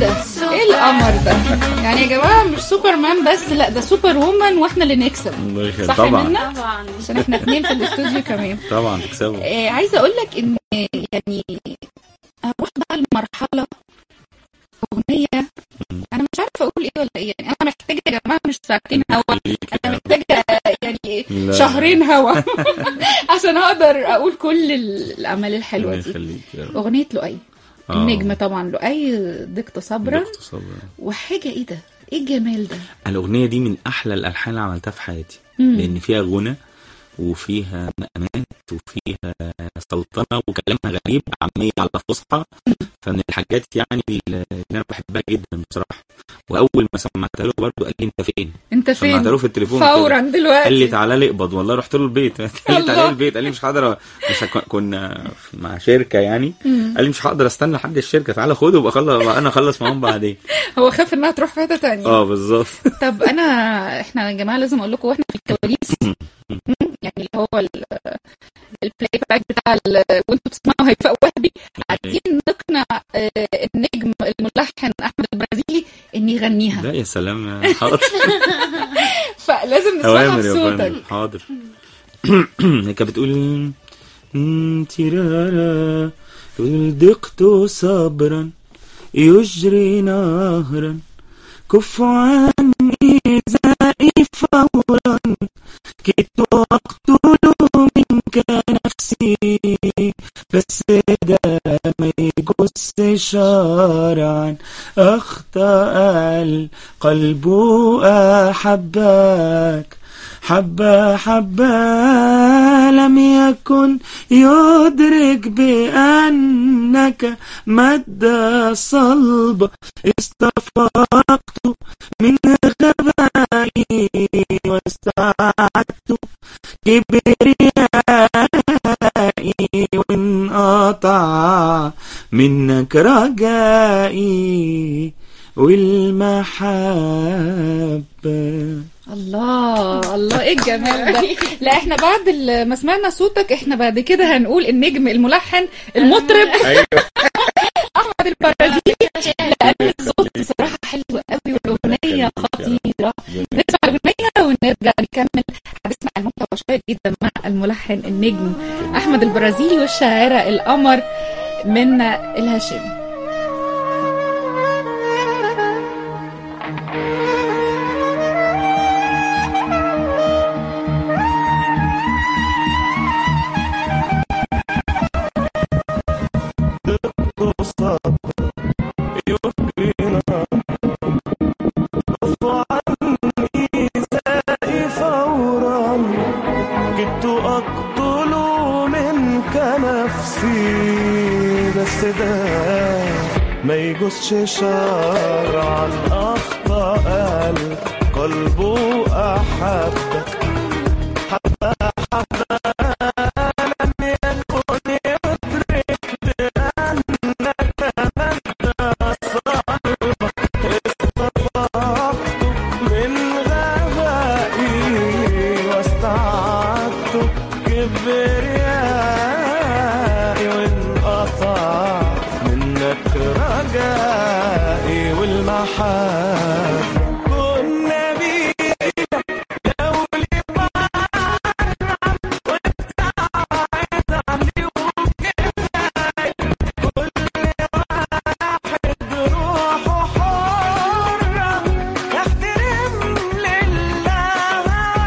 ده ايه القمر ده يعني يا جماعه مش سوبرمان بس لا ده سوبر وومن واحنا اللي نكسب الله يخليك صح طبعا منا طبعا عشان احنا اتنين في الاستوديو كمان طبعا تكسبوا آه عايزه اقول لك ان يعني اروح بقى لمرحله اغنيه انا مش عارفه اقول ايه ولا ايه يعني انا محتاجه يا جماعه مش ساعتين هوا خليك انا يا محتاجه يعني لا. شهرين هوا عشان اقدر اقول كل الاعمال الحلوه الله دي يخليك يا رب اغنيه لؤي آه. النجم طبعا لؤي ضيق صبرا دكتور صبرا. وحاجه ايه ده ايه الجمال ده الاغنيه دي من احلى الالحان اللي عملتها في حياتي مم. لان فيها غنى وفيها مقامات وفيها سلطنه وكلامها غريب عاميه على فصحى فمن الحاجات يعني اللي انا بحبها جدا بصراحه واول ما سمعتها له برضه قال لي انت فين؟ انت سمعتها له فين في التليفون فورا كده. دلوقتي قال لي تعالى لي اقبض والله رحت له البيت قال لي الله. تعالى البيت قال لي مش هقدر مش هك... كنا مع شركه يعني قال لي مش هقدر استنى لحد الشركه تعالى خده وابقى خلص انا اخلص معاهم بعدين هو خاف انها تروح في حته تانية اه بالظبط طب انا احنا يا جماعه لازم اقول لكم واحنا في الكواليس يعني اللي هو ال- البلاي باك بتاع ال- وانتوا بتسمعوا هيفاء وهبي عايزين نقنع آه، النجم الملحن احمد البرازيلي ان يغنيها لا يا سلام يا حاضر فلازم نسمعها اوامر يا بصوتك فندم حاضر هي كانت بتقول "مم، تيرارا تقول ضقت صبرا يجري نهرا كف عني زائي فورا كدت أقتل منك نفسي بس ده ما يجس شرعا أخطأ القلب أحبك حبة حبة لم يكن يدرك بأنك مد صلب استفقت من غبائي واستعدت كبريائي وانقطع منك رجائي والمحبة الله الله ايه الجمال ده لا احنا بعد ال- ما سمعنا صوتك احنا بعد كده هنقول النجم الملحن المطرب ايوه احمد البرازيلي لان الصوت بصراحه حلو قوي والاغنيه خطيره نسمع الاغنيه ونرجع نكمل حديثنا الممتع وشيق جدا مع الملحن النجم احمد البرازيلي والشاعره القمر من الهاشمي فورا جئت أقتل منك نفسي بس ده ما يجوزش شرعا أخطأ القلب أحبك حبة حبة لم يكن يدرك بأنك مدى صلبك استفقت من غبائي واستعدت كبريائي وانقطع منك رجائي والمحبة كنا بيك دولي محرم وابتعد عني وكفاية كل واحد روحه حرة احترم لله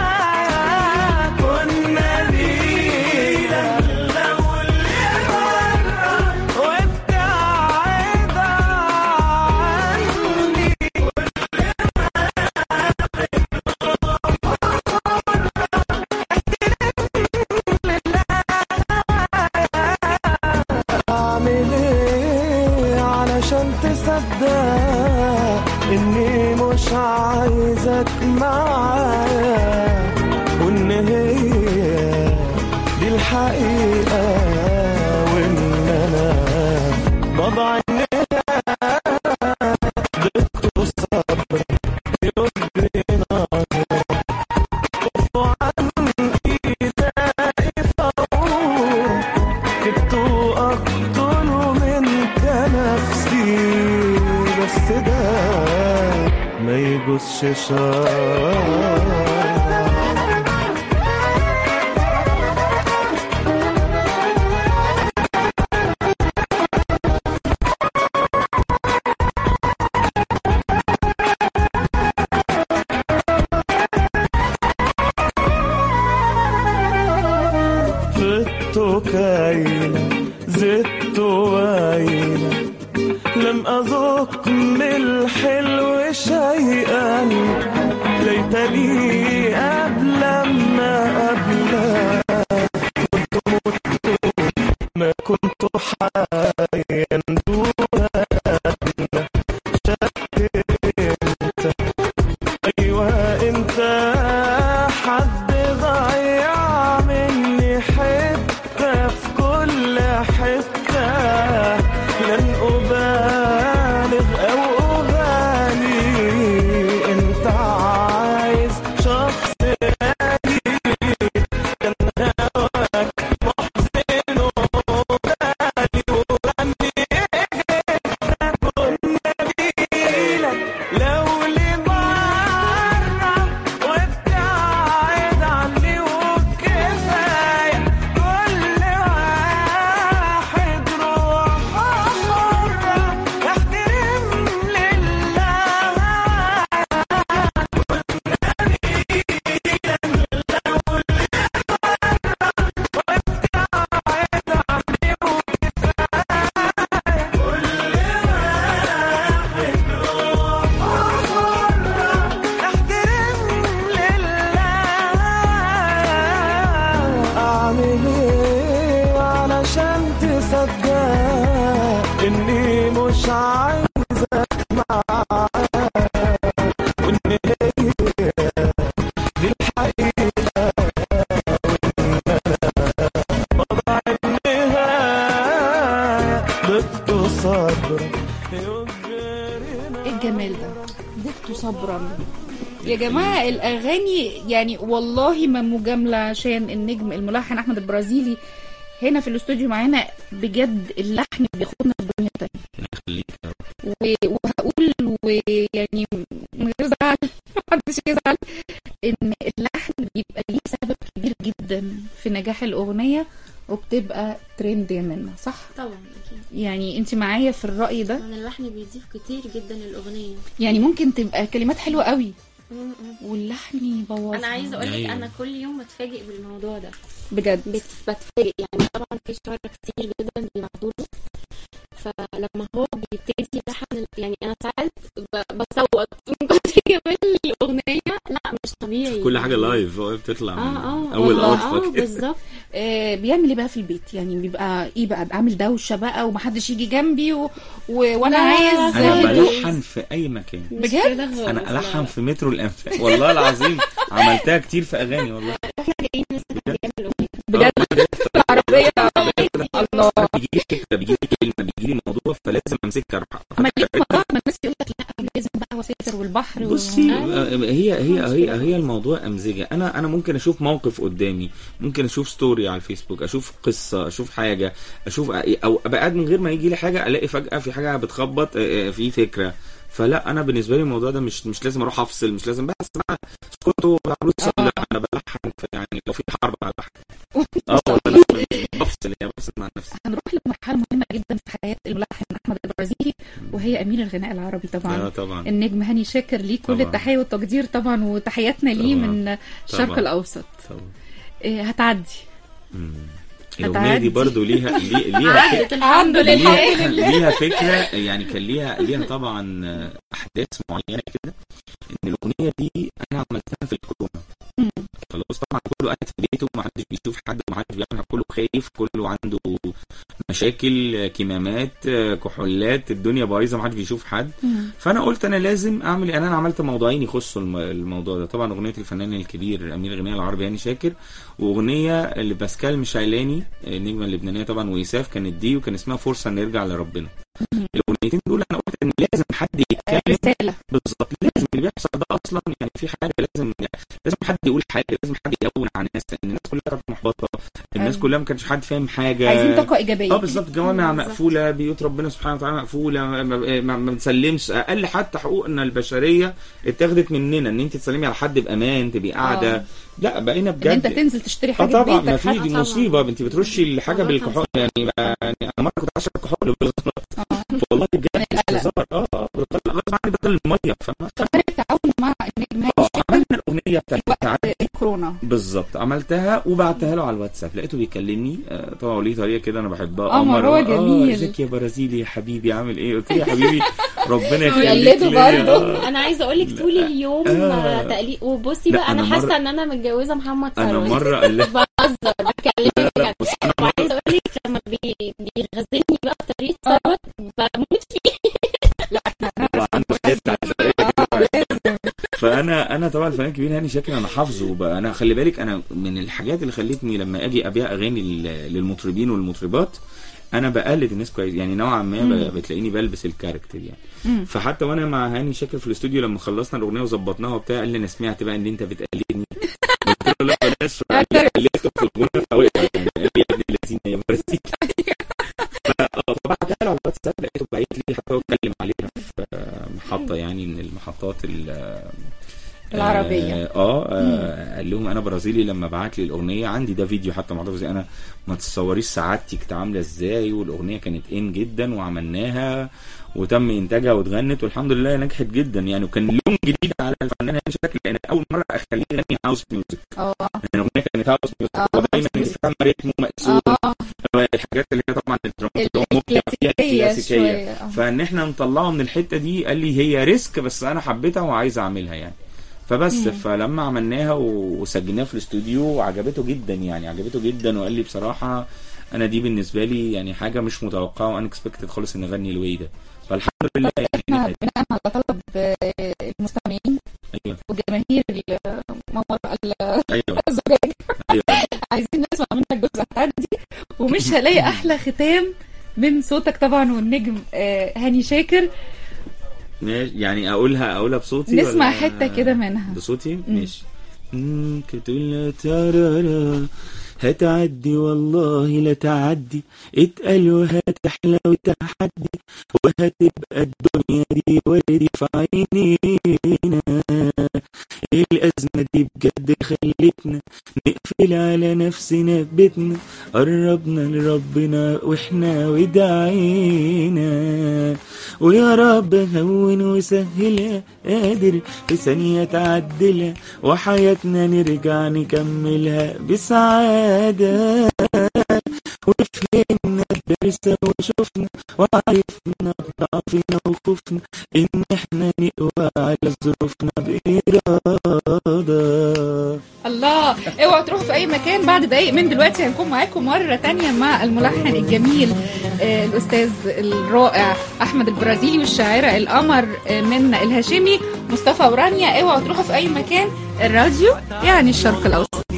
كنا ليلة لولي مرة وابتعد عني اعمل ايه علشان تصدق اني مش عايزك معايا وان هي دي الحقيقة وان انا بضع ضغط صبر يجري نهر كف عني زائي فور كدت أقتل منك نفسي بس ده ما يجوزش شرع فتو كاينة زدت واينة لم أذق من الحلو شيئا ليتني قبل ما قبل كنت مت ما كنت حيا دون أن شك انت ايوه انت حد ضيع مني حته في كل حته لن ابالغ او اغالي انت عايز شخص غالي كان هواك محزن وغالي وغني كنا بيلك لو لمرة وابتعد عني وكفاية كل واحد روح حرة احترم لله احترم لله اعمل ايه علشان تصدق اني مش عايزك معايا وان هي دي الحقيقة وان انا وضع النهاية ضد صبر يجرينا ايه الجمال ده ضفت صبرا يا جماعة الأغاني يعني والله ما مجاملة عشان النجم الملحن أحمد البرازيلي هنا في الاستوديو معانا بجد اللحن بياخدنا في دنيا تانية خليك و- وهقول ويعني من غير زعل محدش يزعل ان اللحن بيبقى ليه سبب كبير جدا في نجاح الاغنيه وبتبقى ترند يا منى صح طبعا اكيد يعني انت معايا في الراي ده طبعا اللحن بيضيف كتير جدا للاغنيه يعني ممكن تبقى كلمات حلوه قوي م- م. واللحن يبوظ انا عايزه اقول لك أيوة. انا كل يوم بتفاجئ بالموضوع ده بجد بت- بتفاجئ يعني طبعا في شعراء كتير جدا بيبعتوا له فلما هو بيبتدي يلحن يعني انا ساعات ب- بصوت من كتر جمال الاغنيه لا مش طبيعي كل حاجه لايف هو بتطلع من اه اه اول والله، قطفه اه كده بالظبط آه بيعمل ايه بقى في البيت يعني بيبقى ايه بقى عامل دوشه بقى ومحدش يجي جنبي و... و... وانا لا، عايز انا هدوء. بلحن في اي مكان مش بجد؟ كده خالص، انا لا. الحن في مترو الانفاق والله العظيم عملتها كتير في اغاني والله احنا جايين نسمع بيعمل الاغنيه بجد العربيه الله بيجي لي فكره بيجي لي كلمه بيجي لي موضوع فلازم امسكها اروح ما ليه مرات ما الناس يقول لك لا لازم بقى واسافر والبحر و... بصي آه. آه، هي هي هي هي الموضوع امزجه انا انا ممكن اشوف موقف قدامي ممكن اشوف ستوري على الفيسبوك اشوف قصه اشوف حاجه اشوف او ابقى قاعد من غير ما يجي لي حاجه الاقي فجاه في حاجه بتخبط آه، آه، في فكره فلا انا بالنسبه لي الموضوع ده مش مش لازم اروح افصل مش لازم بس بقى اسكتوا عروس لا انا بلحن في يعني لو في حرب بلحن اه والله لا، بفصل يعني بفصل مع نفسي هنروح لمرحله مهمه جدا في حياه الملحن احمد البرازيلي وهي امير الغناء العربي اه طبعا طبعا النجم هاني شاكر ليه كل طبعا. التحيه والتقدير طبعا وتحياتنا ليه طبعا. من الشرق طبعا. الاوسط طبعا إيه، هتعدي مم. الاغنيه دي هتعدي. برضو ليها لي- ليها عدت الحمد لله. ليها, ليها فكره يعني كان ليها ليها طبعا احداث معينه كده ان الاغنيه دي انا عملتها في الكورونا مم. خلاص طبعا كله قاعد في بيته ومحدش بيشوف حد ومحدش بيعمل كله خايف كله عنده مشاكل كمامات كحولات الدنيا بايظه محدش بيشوف حد مم. فانا قلت انا لازم اعمل انا انا عملت موضوعين يخصوا الم- الموضوع ده طبعا اغنيه الفنان الكبير امير الغناء العربي هاني شاكر واغنيه لباسكال مشايلاني النجمه اللبنانيه طبعا ويساف كانت دي وكان اسمها فرصه نرجع لربنا الاغنيتين دول انا قلت ان لازم حد يتكلم رساله بالظبط لازم اللي بيحصل ده اصلا يعني في حاجه لازم لازم حد يقول حاجه لازم حد يلون على الناس لان الناس كلها كانت محبطه الناس أيوة. كلها ما كانش حد فاهم حاجه عايزين طاقه ايجابيه اه بالظبط جوامع مقفوله بيوت ربنا سبحانه وتعالى مقفوله ما, ما, ما, ما بنسلمش اقل حتى حقوقنا البشريه اتاخدت مننا ان انت تسلمي على حد بامان تبقي قاعده آه. لا بقينا ان بجد انت تنزل تشتري اه حاجه طبعا بيتك ما في حتى. دي طبعا. مصيبه انت بترشي الحاجه والله بالكحول يعني, يعني انا مره كنت عشان الكحول بالغلط آه. والله بجد من مش القلق. هزار اه اه بالغلط غصب عني بدل الميه فاهمه طب غير التعاون مع النجم هاني اه شاكر عملنا الاغنيه بتاعت وقت تعالى الكورونا بالظبط عملتها وبعتها له على الواتساب لقيته بيكلمني آه، طبعا ليه طريقه كده انا بحبها قمر، هو آه، جميل. ازيك يا برازيلي يا حبيبي عامل ايه قلت له يا حبيبي ربنا يخليك يقلده ليا. برضه. آه. انا عايزه اقول لك طول اليوم آه. آه. تقليد وبصي لا، بقى أنا انا حاسه مرة- ان انا متجوزه محمد انا ثروت مره قال لها بهزر بكلمك لا، بجد بص انا مره وعايزه اقول لك لما بي- بيغزلني بقى بطريقه ثروت بموت فيه طبعا عنده حته عشوائية كده. فانا انا طبعا الفنان الكبير هاني شاكر انا حافظه بقى انا خلي بالك انا من الحاجات اللي خلتني لما اجي ابيع اغاني لل- للمطربين والمطربات انا بقلد الناس كويس يعني نوعا ما ب- بتلاقيني بلبس الكاركتر يعني مم. فحتى وانا مع هاني شاكر في الاستوديو لما خلصنا الاغنيه وظبطناها وبتاع قال لي انا سمعت بقى ان انت بتقلدني قلت له لا بلاش قال لي قلدتك في الغنى فوقع يعني قال لي يا ابن الذين يا برازيل فبعتها له على الواتساب لقيته بعت لي حتى هو اتكلم عليها في آه، محطه يعني من المحطات ال- العربية. اه, آه, آه قال لهم انا برازيلي لما بعت لي الاغنيه عندي ده فيديو حتى محتفظ انا ما تتصوريش سعادتي كانت عامله ازاي والاغنيه كانت ان جدا وعملناها وتم انتاجها واتغنت والحمد لله نجحت جدا يعني وكان لون جديد على الفنان هاني شاكر لان اول مره اخليه يغني هاوس ميوزك اه الاغنيه كانت هاوس ميوزك آه، ودايما house انت فاهمه ريتمه مقسوم اه الحاجات اللي هي طبعا الدرامات الكلاسيكيه شويه آه. فان احنا نطلعه من الحته دي قال لي هي ريسك بس انا حبيتها وعايز اعملها يعني فبس فلما عملناها و- وسجلناها في الاستوديو عجبته جدا يعني عجبته جدا وقال لي بصراحه انا دي بالنسبه لي يعني حاجه مش متوقعه وان اكسبكتد خالص ان اغني الوي ده فالحمد لله يعني احنا نجحت. بناء على طلب آه، المستمعين ايوه والجماهير ال- ما وراء ال- ايوه الزجاج ايوه عايزين نسمع منك جزء تحدي ومش هلاقي احلى ختام من صوتك طبعا والنجم آه، هاني شاكر ماشي يعني اقولها اقولها بصوتي نسمع ولا- حتة كده منها. بصوتي ماشي مم، كتقول ترارا هتعدي والله لا تعدي اتقل وهتحلى وتحدي وهتبقى الدنيا دي وردي في عينينا الأزمة دي بجد خلتنا نقفل على نفسنا في بيتنا قربنا لربنا واحنا ودعينا ويا رب هون وسهلها قادر في ثانية تعدلها وحياتنا نرجع نكملها بسعادة وفهمنا الدرس وشفنا وعرفنا بضعفنا وخوفنا إن إحنا نقوى على ظروفنا بإرادة الله اوعوا تروحوا في اي مكان بعد دقايق من دلوقتي هنكون معاكم مره تانية مع الملحن الجميل آه، الاستاذ الرائع احمد البرازيلي والشاعره القمر آه، من الهاشمي مصطفى ورانيا اوعوا تروحوا في اي مكان الراديو يعني الشرق الاوسط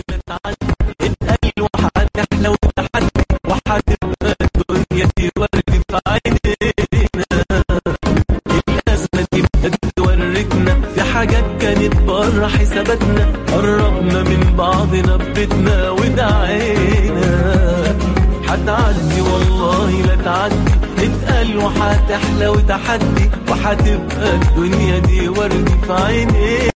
وهتحلى وتحدي وهتبقى الدنيا دي ورد في عينينا الأزمة دي بجد ورتنا في حاجات كانت بره حساباتنا قربنا من بعضنا ببيتنا ودعينا هتعدي والله لا تعدي اتقل وهتحلى وتحدي وهتبقى الدنيا دي ورد في عينينا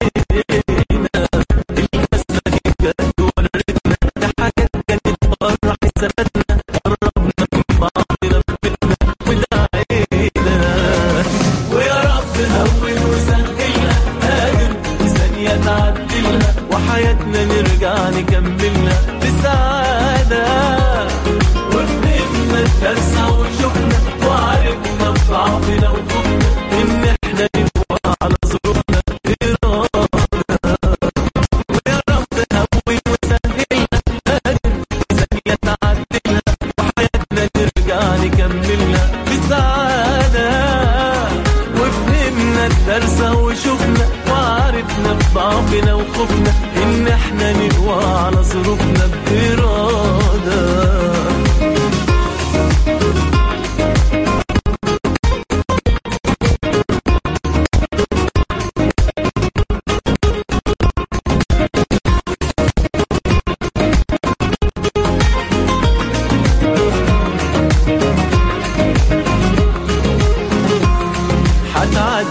الأزمة دي بجد ورتنا في حاجات كانت بره حساباتنا قربنا من بعضنا ببيتنا ودعينا ويا رب هون وسهلها قادر في ثانية تعدلها وحياتنا نرجع نكملها بسعادة وفهمنا الدرس وشفنا وعرفنا بضعفنا وخوفنا إن إحنا نقوى على ظروفنا بإرادة ويا رب هون وسهلها قادر في ثانية تعدلها وحياتنا نرجع نكملها بسعادة وفهمنا الدرس وشفنا وعرفنا بضعفنا وخوفنا إن إحنا نقوى على ظروفنا بإرادة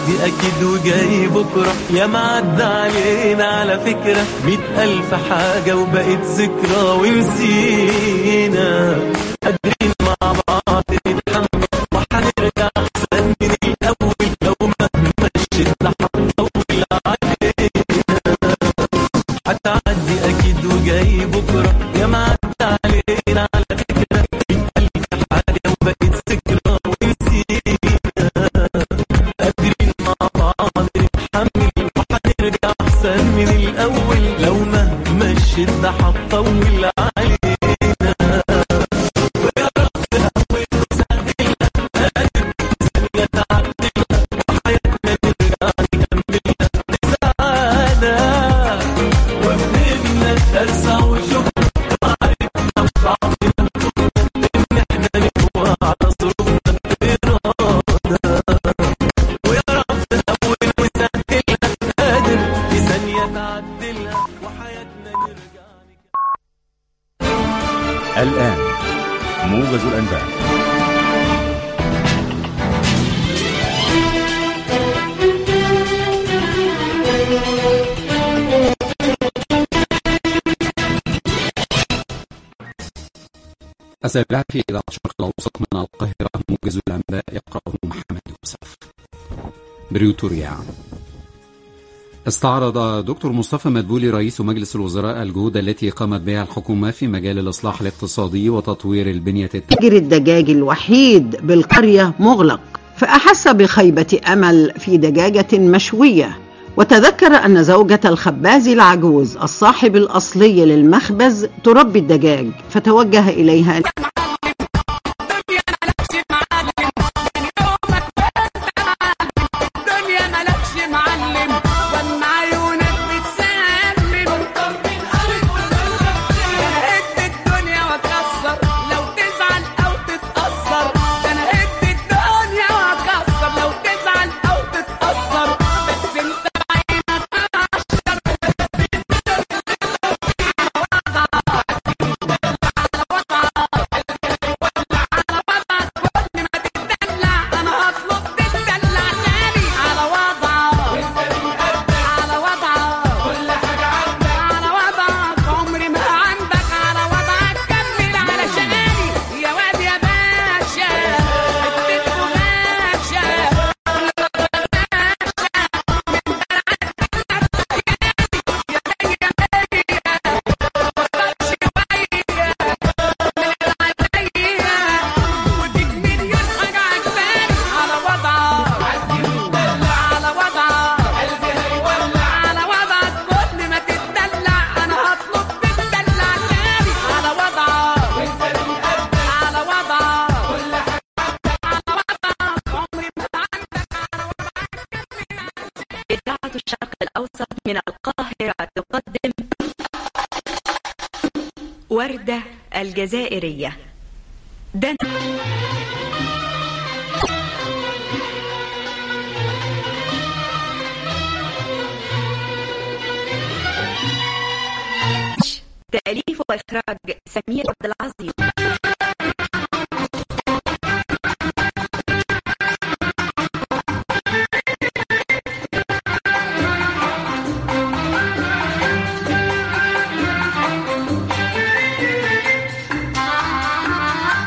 هتعدي اكيد وجاي بكرة يا معدى علينا على فكرة مئة الف حاجة وبقت ذكرى ونسينا قادرين مع بعض نتحمل وهنرجع احسن من الاول لو مهما الشدة هتطول علينا هتعدي اكيد وجاي بكرة يا معدى علينا على فكرة مئة الف حاجة وبقت ذكرى ونسينا قادرين مع بعض نتحمل وهنرجع احسن من الاول لو مهما الشدة هتطول علينا ويا رب هون وسهلها قادر ثانية تعدلها وحياتنا نرجع نكملها بسعادة وفهمنا درس وشفنا وعرفنا بضعفنا ان احنا نقوى على ظروفنا بإرادة ويا رب هون وسهلها قادر في ثانية تعدلها وحياتنا نرجع الآن موجز الأنباء السابعة في إذاعة الشرق الأوسط من القاهرة موجز الأنباء يقرأه محمد يوسف بريتوريا استعرض دكتور مصطفى مدبولي رئيس مجلس الوزراء الجهود التي قامت بها الحكومة في مجال الإصلاح الاقتصادي وتطوير البنية التحتية تاجر الدجاج الوحيد بالقرية مغلق فأحس بخيبة أمل في دجاجة مشوية وتذكر أن زوجة الخباز العجوز الصاحب الأصلي للمخبز تربي الدجاج فتوجه إليها الدنيا ملكش معلم واما عيونك بتسلم انا هد الدنيا واكسر لو تزعل او تتأثر انا هد الدنيا واكسر لو تزعل او تتأثر بس انت عينك عشر انا هطلب تتدلع تاني على وضعك على وضعك كل حاجة عندك على وضعك عمري ما عندك على وضعك كمل على شقاني يا واد يا باشا اديتكوا باشا وديك مليون حاجة عجباني على وضعك على وضعك على وضعك كل ما تتدلع انا هطلب تتدلع تاني على وضعك على وضعك على وضعك عمري ما إذاعة الشرق الأوسط من القاهرة تقدم وردة الجزائرية دن تأليف وإخراج سمير عبد